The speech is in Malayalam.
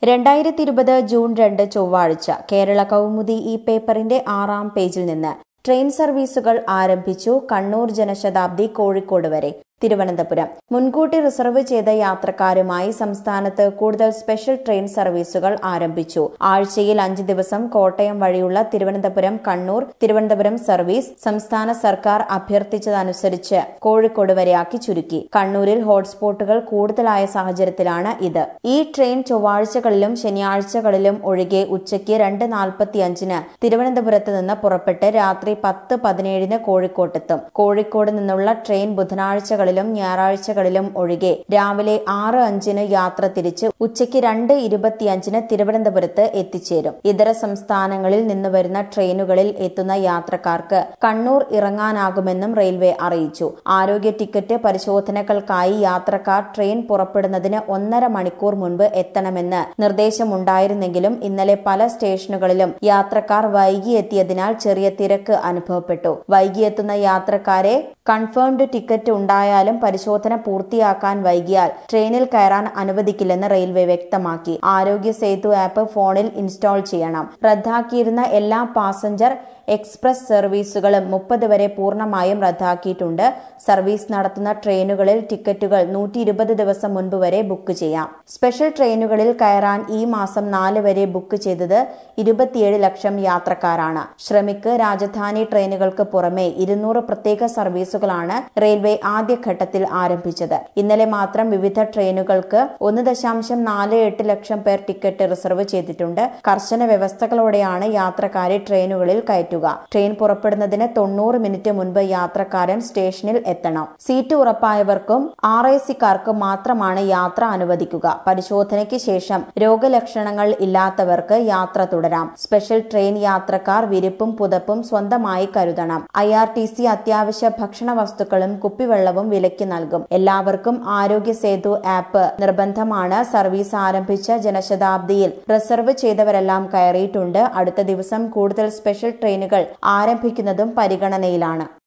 രണ്ടായിരത്തി ഇരുപത് ജൂൺ രണ്ട് ചൊവ്വാഴ്ച കേരള കൗമുദി ഈ പേപ്പറിന്റെ ആറാം പേജിൽ നിന്ന് ട്രെയിൻ സർവീസുകൾ ആരംഭിച്ചു കണ്ണൂർ ജനശതാബ്ദി കോഴിക്കോട് വരെ തിരുവനന്തപുരം മുൻകൂട്ടി റിസർവ് ചെയ്ത യാത്രക്കാരുമായി സംസ്ഥാനത്ത് കൂടുതൽ സ്പെഷ്യൽ ട്രെയിൻ സർവീസുകൾ ആരംഭിച്ചു ആഴ്ചയിൽ അഞ്ച് ദിവസം കോട്ടയം വഴിയുള്ള തിരുവനന്തപുരം കണ്ണൂർ തിരുവനന്തപുരം സർവീസ് സംസ്ഥാന സർക്കാർ അഭ്യർത്ഥിച്ചതനുസരിച്ച് കോഴിക്കോട് വരെയാക്കി ചുരുക്കി കണ്ണൂരിൽ ഹോട്ട്സ്പോട്ടുകൾ കൂടുതലായ സാഹചര്യത്തിലാണ് ഇത് ഈ ട്രെയിൻ ചൊവ്വാഴ്ചകളിലും ശനിയാഴ്ചകളിലും ഒഴികെ ഉച്ചയ്ക്ക് രണ്ട് നാൽപ്പത്തിയഞ്ചിന് തിരുവനന്തപുരത്ത് നിന്ന് പുറപ്പെട്ട് രാത്രി പത്ത് പതിനേഴിന് കോഴിക്കോട്ടെത്തും കോഴിക്കോട് നിന്നുള്ള ട്രെയിൻ ബുധനാഴ്ചകളിലും ഞായറാഴ്ചകളിലും ഒഴികെ രാവിലെ ആറ് അഞ്ചിന് യാത്ര തിരിച്ച് ഉച്ചയ്ക്ക് രണ്ട് ഇരുപത്തിയഞ്ചിന് തിരുവനന്തപുരത്ത് എത്തിച്ചേരും ഇതര സംസ്ഥാനങ്ങളിൽ നിന്ന് വരുന്ന ട്രെയിനുകളിൽ എത്തുന്ന യാത്രക്കാർക്ക് കണ്ണൂർ ഇറങ്ങാനാകുമെന്നും റെയിൽവേ അറിയിച്ചു ആരോഗ്യ ടിക്കറ്റ് പരിശോധനകൾക്കായി യാത്രക്കാർ ട്രെയിൻ പുറപ്പെടുന്നതിന് ഒന്നര മണിക്കൂർ മുൻപ് എത്തണമെന്ന് നിർദ്ദേശമുണ്ടായിരുന്നെങ്കിലും ഇന്നലെ പല സ്റ്റേഷനുകളിലും യാത്രക്കാർ വൈകിയെത്തിയതിനാൽ ചെറിയ തിരക്ക് അനുഭവപ്പെട്ടു വൈകിയെത്തുന്ന യാത്രക്കാരെ കൺഫേംഡ് ടിക്കറ്റ് ഉണ്ടായാലും പരിശോധന പൂർത്തിയാക്കാൻ വൈകിയാൽ ട്രെയിനിൽ കയറാൻ അനുവദിക്കില്ലെന്ന് റെയിൽവേ വ്യക്തമാക്കി ആരോഗ്യ സേതു ആപ്പ് ഫോണിൽ ഇൻസ്റ്റാൾ ചെയ്യണം റദ്ദാക്കിയിരുന്ന എല്ലാ പാസഞ്ചർ എക്സ്പ്രസ് സർവീസുകളും മുപ്പത് വരെ പൂർണ്ണമായും റദ്ദാക്കിയിട്ടുണ്ട് സർവീസ് നടത്തുന്ന ട്രെയിനുകളിൽ ടിക്കറ്റുകൾ നൂറ്റി ഇരുപത് ദിവസം മുൻപ് വരെ ബുക്ക് ചെയ്യാം സ്പെഷ്യൽ ട്രെയിനുകളിൽ കയറാൻ ഈ മാസം നാല് വരെ ബുക്ക് ചെയ്തത് ഇരുപത്തിയേഴ് ലക്ഷം യാത്രക്കാരാണ് ശ്രമിക്ക് രാജധാനി ട്രെയിനുകൾക്ക് പുറമെ ഇരുന്നൂറ് പ്രത്യേക സർവീസുകളാണ് റെയിൽവേ ആദ്യഘട്ടത്തിൽ ആരംഭിച്ചത് ഇന്നലെ മാത്രം വിവിധ ട്രെയിനുകൾക്ക് ഒന്ന് ദശാംശം നാല് എട്ട് ലക്ഷം പേർ ടിക്കറ്റ് റിസർവ് ചെയ്തിട്ടുണ്ട് കർശന വ്യവസ്ഥകളോടെയാണ് യാത്രക്കാരെ ട്രെയിനുകളിൽ കയറ്റുക ട്രെയിൻ പുറപ്പെടുന്നതിന് തൊണ്ണൂറ് മിനിറ്റ് മുൻപ് യാത്രക്കാരൻ സ്റ്റേഷനിൽ എത്തണം സീറ്റ് ഉറപ്പായവർക്കും ആർ ഐ സിക്കാർക്കും മാത്രമാണ് യാത്ര അനുവദിക്കുക പരിശോധനയ്ക്ക് ശേഷം രോഗലക്ഷണങ്ങൾ ഇല്ലാത്തവർക്ക് യാത്ര തുടരാം സ്പെഷ്യൽ ട്രെയിൻ യാത്രക്കാർ വിരിപ്പും പുതപ്പും സ്വന്തമായി കരുതണം ഐ ആർ ടി സി അത്യാവശ്യ ഭക്ഷണ വസ്തുക്കളും കുപ്പിവെള്ളവും വിലയ്ക്ക് നൽകും എല്ലാവർക്കും ആരോഗ്യ സേതു ആപ്പ് നിർബന്ധമാണ് സർവീസ് ആരംഭിച്ച ജനശതാബ്ദിയിൽ റിസർവ് ചെയ്തവരെല്ലാം കയറിയിട്ടുണ്ട് അടുത്ത ദിവസം കൂടുതൽ സ്പെഷ്യൽ ട്രെയിനുകൾ ആരംഭിക്കുന്നതും പരിഗണനയിലാണ്